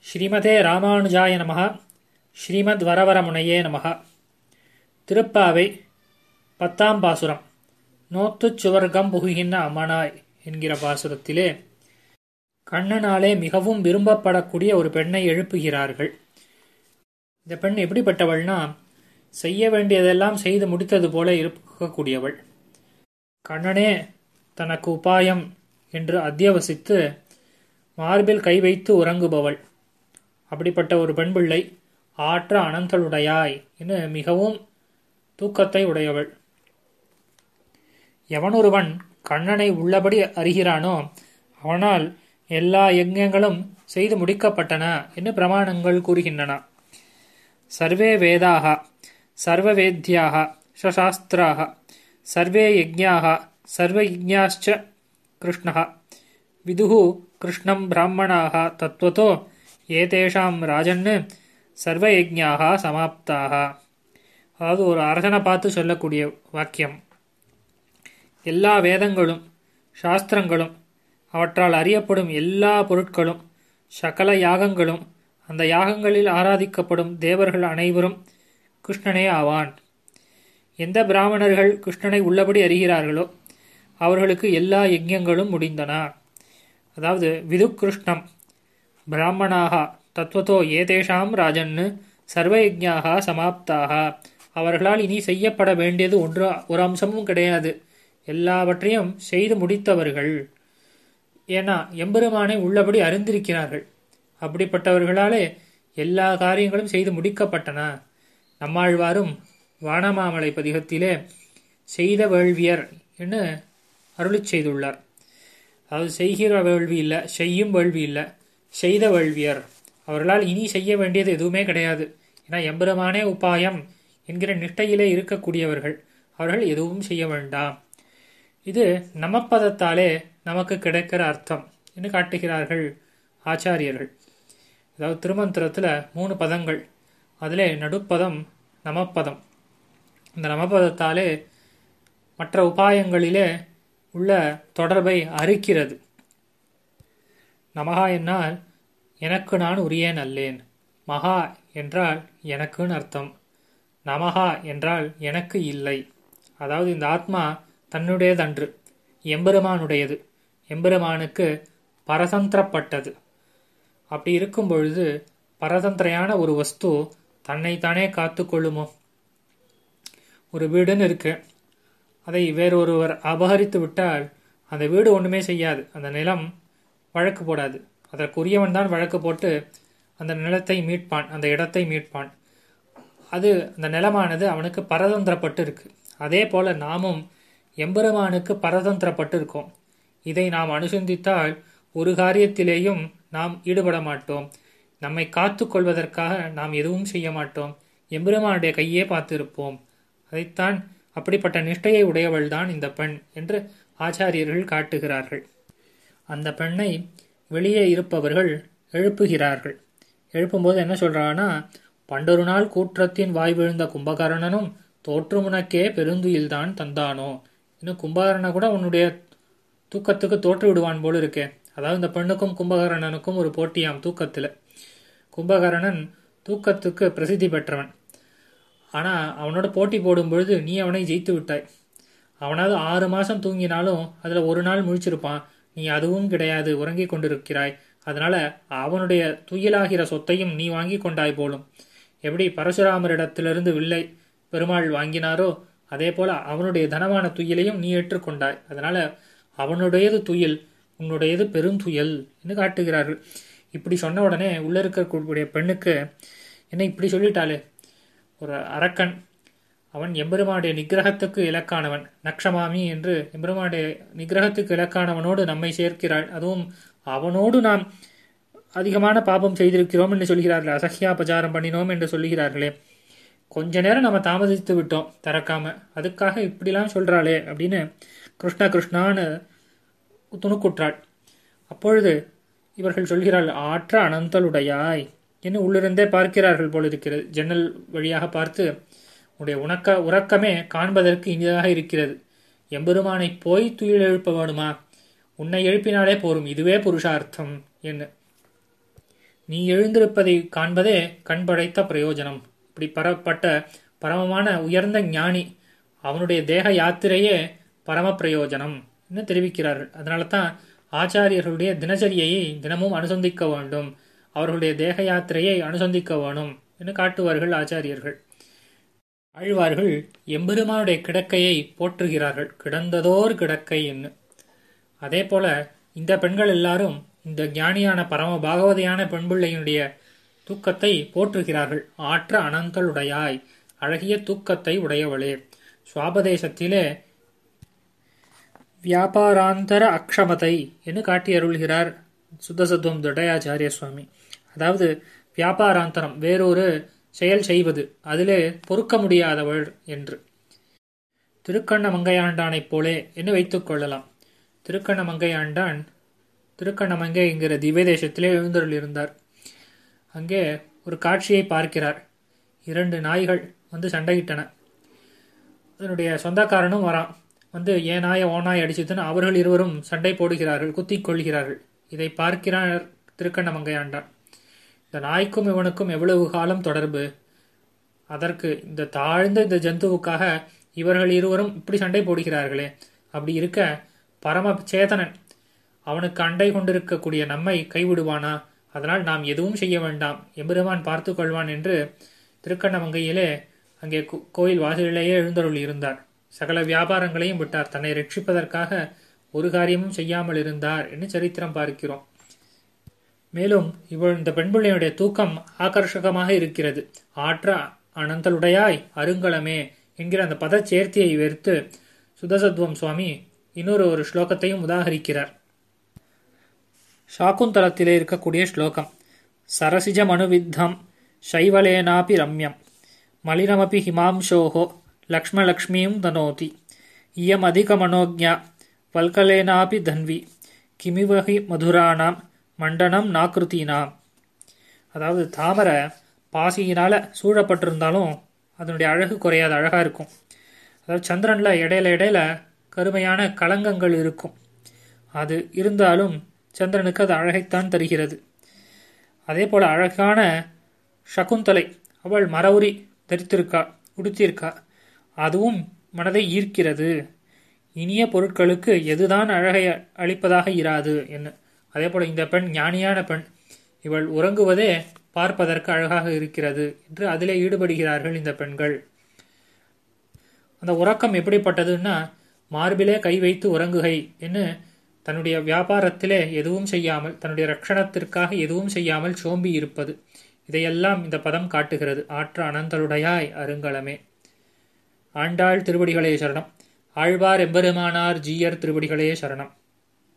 ஸ்ரீமதே ராமானுஜாய நமः ஸ்ரீமத் வரவரமுனையே நமः திருப்பாவை பத்தாம் பாசுரம் நோத்துச் சுவர்க்கம் புகுகின்ற அமனாய் என்கிற பாசுரத்திலே கண்ணனாலே மிகவும் விரும்பப்படக்கூடிய ஒரு பெண்ணை எழுப்புகிறார்கள் இந்த பெண் எப்படிப்பட்டவள்னா செய்ய வேண்டியதெல்லாம் செய்து முடித்தது போல இருக்கக்கூடியவள் கண்ணனே தனக்கு உபாயம் என்று அத்தியவசித்து மார்பில் கை வைத்து உறங்குபவள் அப்படிப்பட்ட ஒரு பெண் பிள்ளை ஆற்ற அனந்தலுடையாய் என்று மிகவும் தூக்கத்தை உடையவள் எவனொருவன் கண்ணனை உள்ளபடி அறிகிறானோ அவனால் எல்லா யஜ்ஞங்களும் செய்து முடிக்கப்பட்டன என்று பிரமாணங்கள் கூறுகின்றன சர்வே வேதாக சர்வவேத்யாக சசாஸ்திராக சர்வே யஜ்ஞாக சர்வயஜ்ஞாச்ச கிருஷ்ணः விதுகு கிருஷ்ணம் பிராமணாக தத்துவத்தோ ஏதேஷாம் ராஜன் சர்வயஜ்ஞாக சமாப்தாக அதாவது ஒரு அரசனை பார்த்து சொல்லக்கூடிய வாக்கியம் எல்லா வேதங்களும் சாஸ்திரங்களும் அவற்றால் அறியப்படும் எல்லா பொருட்களும் சகல யாகங்களும் அந்த யாகங்களில் ஆராதிக்கப்படும் தேவர்கள் அனைவரும் கிருஷ்ணனே ஆவான் எந்த பிராமணர்கள் கிருஷ்ணனை உள்ளபடி அறிகிறார்களோ அவர்களுக்கு எல்லா யஜ்யங்களும் முடிந்தன அதாவது விது கிருஷ்ணம் பிராமணாக தத்துவத்தோ ஏதேஷாம் ராஜன்னு சர்வயஜ்ஞாக சமாப்தாக அவர்களால் இனி செய்யப்பட வேண்டியது ஒன்று ஒரு அம்சமும் கிடையாது எல்லாவற்றையும் செய்து முடித்தவர்கள் ஏன்னா எம்பெருமானை உள்ளபடி அறிந்திருக்கிறார்கள் அப்படிப்பட்டவர்களாலே எல்லா காரியங்களும் செய்து முடிக்கப்பட்டன நம்மாழ்வாரும் வானமாமலை பதிகத்திலே செய்த வேள்வியர் என்று அருளி செய்துள்ளார் அதாவது செய்கிற வேள்வி இல்லை செய்யும் வேள்வி இல்லை செய்த வேள்வியர் அவர்களால் இனி செய்ய வேண்டியது எதுவுமே கிடையாது ஏன்னா எம்பெருமானே உபாயம் என்கிற நிஷ்டையிலே இருக்கக்கூடியவர்கள் அவர்கள் எதுவும் செய்ய வேண்டாம் இது நமப்பதத்தாலே நமக்கு கிடைக்கிற அர்த்தம் என்று காட்டுகிறார்கள் ஆச்சாரியர்கள் அதாவது திருமந்திரத்தில் மூணு பதங்கள் அதில் நடுப்பதம் நமப்பதம் இந்த நமப்பதத்தாலே மற்ற உபாயங்களிலே உள்ள தொடர்பை அறுக்கிறது நமகா என்னால் எனக்கு நான் உரியேன் அல்லேன் மகா என்றால் எனக்குன்னு அர்த்தம் நமகா என்றால் எனக்கு இல்லை அதாவது இந்த ஆத்மா தன்னுடையதன்று எம்பெருமானுடையது எம்பெருமானுக்கு பரதந்திரப்பட்டது அப்படி இருக்கும் பொழுது பரதந்திரையான ஒரு வஸ்து தன்னைத்தானே காத்து கொள்ளுமோ ஒரு வீடுன்னு இருக்கு அதை வேறொருவர் அபகரித்து விட்டால் அந்த வீடு ஒன்றுமே செய்யாது அந்த நிலம் வழக்கு போடாது அதற்குரியவன் தான் வழக்கு போட்டு அந்த நிலத்தை மீட்பான் அந்த இடத்தை மீட்பான் அது அந்த நிலமானது அவனுக்கு பரதந்திரப்பட்டு இருக்கு அதே போல நாமும் எம்பெருமானுக்கு பரதந்திரப்பட்டு இருக்கோம் இதை நாம் அனுசந்தித்தால் ஒரு காரியத்திலேயும் நாம் ஈடுபட மாட்டோம் நம்மை காத்து கொள்வதற்காக நாம் எதுவும் செய்ய மாட்டோம் எம்பெருமானுடைய கையே பார்த்திருப்போம் அதைத்தான் அப்படிப்பட்ட நிஷ்டையை உடையவள் தான் இந்த பெண் என்று ஆச்சாரியர்கள் காட்டுகிறார்கள் அந்த பெண்ணை வெளியே இருப்பவர்கள் எழுப்புகிறார்கள் எழுப்பும்போது என்ன சொல்றாங்கன்னா பண்டொரு நாள் கூற்றத்தின் வாய் விழுந்த கும்பகர்ணனும் தோற்றுமுனக்கே பெருந்துயில்தான் தந்தானோ இன்னும் கும்பகர்ணனை கூட உன்னுடைய தூக்கத்துக்கு தோற்று விடுவான் போல இருக்கே அதாவது இந்த பெண்ணுக்கும் கும்பகர்ணனுக்கும் ஒரு போட்டியாம் தூக்கத்தில் கும்பகர்ணன் தூக்கத்துக்கு பிரசித்தி பெற்றவன் ஆனால் அவனோட போட்டி போடும் பொழுது நீ அவனை ஜெயித்து விட்டாய் அவனாவது ஆறு மாதம் தூங்கினாலும் அதில் ஒரு நாள் முழிச்சிருப்பான் நீ அதுவும் கிடையாது உறங்கி கொண்டிருக்கிறாய் அதனால அவனுடைய துயிலாகிற சொத்தையும் நீ வாங்கி கொண்டாய் போலும் எப்படி பரசுராமரிடத்திலிருந்து வில்லை பெருமாள் வாங்கினாரோ அதே போல அவனுடைய தனமான துயிலையும் நீ ஏற்றுக்கொண்டாய் அதனால அவனுடையது துயில் உன்னுடையது பெருந்துயல் என்று காட்டுகிறார்கள் இப்படி சொன்ன உடனே உள்ள இருக்கக்கூடிய பெண்ணுக்கு என்ன இப்படி சொல்லிட்டாளே ஒரு அரக்கன் அவன் எம்பெருமானுடைய நிகிரகத்துக்கு இலக்கானவன் நக்ஷமாமி என்று எம்பெருமானுடைய நிகிரகத்துக்கு இலக்கானவனோடு நம்மை சேர்க்கிறாள் அதுவும் அவனோடு நாம் அதிகமான பாபம் செய்திருக்கிறோம் என்று சொல்கிறார்கள் அசஹ்யாபச்சாரம் பண்ணினோம் என்று சொல்லுகிறார்களே கொஞ்ச நேரம் நம்ம தாமதித்து விட்டோம் திறக்காம அதுக்காக இப்படிலாம் சொல்றாளே அப்படின்னு கிருஷ்ணா கிருஷ்ணான்னு துணுக்குற்றாள் அப்பொழுது இவர்கள் சொல்கிறாள் ஆற்ற அனந்தலுடையாய் என்று உள்ளிருந்தே பார்க்கிறார்கள் போல இருக்கிறது ஜன்னல் வழியாக பார்த்து உன்னுடைய உனக்க உறக்கமே காண்பதற்கு இனிதாக இருக்கிறது எம்பெருமானை போய் துயில் எழுப்ப வேணுமா உன்னை எழுப்பினாலே போரும் இதுவே புருஷார்த்தம் என்ன நீ எழுந்திருப்பதை காண்பதே கண் படைத்த பிரயோஜனம் இப்படி பரப்பட்ட பரமமான உயர்ந்த ஞானி அவனுடைய தேக யாத்திரையே பரம பிரயோஜனம் என்று தெரிவிக்கிறார்கள் அதனால தான் ஆச்சாரியர்களுடைய தினச்சரியையை தினமும் அனுசந்திக்க வேண்டும் அவர்களுடைய தேக யாத்திரையை அனுசந்திக்க வேணும் என்று காட்டுவார்கள் ஆச்சாரியர்கள் ஆழ்வார்கள் எம்பெருமானுடைய கிடக்கையை போற்றுகிறார்கள் கிடந்ததோர் கிடக்கை என்று அதே போல இந்த பெண்கள் எல்லாரும் இந்த ஞானியான பரம பாகவதையான பெண்பிள்ளையினுடைய தூக்கத்தை போற்றுகிறார்கள் ஆற்ற அனந்தலுடையாய் அழகிய தூக்கத்தை உடையவளே சுவாபதேசத்திலே வியாபாராந்தர அக்ஷமதை என்று காட்டி அருள்கிறார் சுத்தசத்துவம் துடையாச்சாரிய சுவாமி அதாவது வியாபாராந்தரம் வேறொரு செயல் செய்வது அதிலே பொறுக்க முடியாதவள் என்று திருக்கண்ண மங்கையாண்டானைப் போலே என்று வைத்துக் கொள்ளலாம் திருக்கண்ண மங்கையாண்டான் திருக்கண்ணமங்கை என்கிற திவ்யதேசத்திலே எழுந்தருள் இருந்தார் அங்கே ஒரு காட்சியை பார்க்கிறார் இரண்டு நாய்கள் வந்து சண்டையிட்டன அதனுடைய சொந்தக்காரனும் வரான் வந்து ஏன் நாய ஓ நாய் அடிச்சதுன்னு அவர்கள் இருவரும் சண்டை போடுகிறார்கள் குத்திக் கொள்கிறார்கள் இதை பார்க்கிறார் திருக்கண்ணமங்கையாண்டான் இந்த நாய்க்கும் இவனுக்கும் எவ்வளவு காலம் தொடர்பு அதற்கு இந்த தாழ்ந்த இந்த ஜந்துவுக்காக இவர்கள் இருவரும் இப்படி சண்டை போடுகிறார்களே அப்படி இருக்க பரம சேதனன் அவனுக்கு அண்டை கொண்டிருக்கக்கூடிய நம்மை கைவிடுவானா அதனால் நாம் எதுவும் செய்ய வேண்டாம் எம்பெருமான் பார்த்து கொள்வான் என்று திருக்கண்ணமங்கையிலே அங்கே கோயில் வாசலிலேயே எழுந்தருள் இருந்தார் சகல வியாபாரங்களையும் விட்டார் தன்னை ரட்சிப்பதற்காக ஒரு காரியமும் செய்யாமல் இருந்தார் என்று சரித்திரம் பார்க்கிறோம் மேலும் இவள் இந்த பெண்பிள்ளையுடைய தூக்கம் ஆகர்ஷகமாக இருக்கிறது ஆற்ற அனந்தலுடையாய் அருங்கலமே என்கிற அந்த பதச்சேர்த்தியை வெறுத்து சுதசத்வம் சுவாமி இன்னொரு ஒரு ஸ்லோகத்தையும் உதாகரிக்கிறார் சாக்குந்தலத்திலே இருக்கக்கூடிய ஸ்லோகம் சரசிஜ மனுவித்தம் சைவலேனாபி ரம்யம் மலினமபி ஹிமாம்சோஹோ லக்ஷ்மலக்ஷ்மீம் தனோதி இயம் அதிக மனோஜா வல்கலேனாபி தன்வி கிமிவகி மதுரானாம் மண்டனம் நாக்கிருத்தீனாம் அதாவது தாமரை பாசியினால் சூழப்பட்டிருந்தாலும் அதனுடைய அழகு குறையாத அழகாக இருக்கும் அதாவது சந்திரனில் இடையில இடையில கருமையான களங்கங்கள் இருக்கும் அது இருந்தாலும் சந்திரனுக்கு அது அழகைத்தான் தருகிறது அதே போல் அழகான சகுந்தலை அவள் மரவுரி தரித்திருக்கா உடுத்தியிருக்கா அதுவும் மனதை ஈர்க்கிறது இனிய பொருட்களுக்கு எதுதான் அழகை அளிப்பதாக இராது என்ன அதே போல இந்த பெண் ஞானியான பெண் இவள் உறங்குவதே பார்ப்பதற்கு அழகாக இருக்கிறது என்று அதிலே ஈடுபடுகிறார்கள் இந்த பெண்கள் அந்த உறக்கம் எப்படிப்பட்டதுன்னா மார்பிலே கை வைத்து உறங்குகை என்று தன்னுடைய வியாபாரத்திலே எதுவும் செய்யாமல் தன்னுடைய ரட்சணத்திற்காக எதுவும் செய்யாமல் சோம்பி இருப்பது இதையெல்லாம் இந்த பதம் காட்டுகிறது ஆற்ற அனந்தலுடையாய் அருங்கலமே ஆண்டாள் திருவடிகளே சரணம் ஆழ்வார் எம்பெருமானார் ஜீயர் திருவடிகளே சரணம்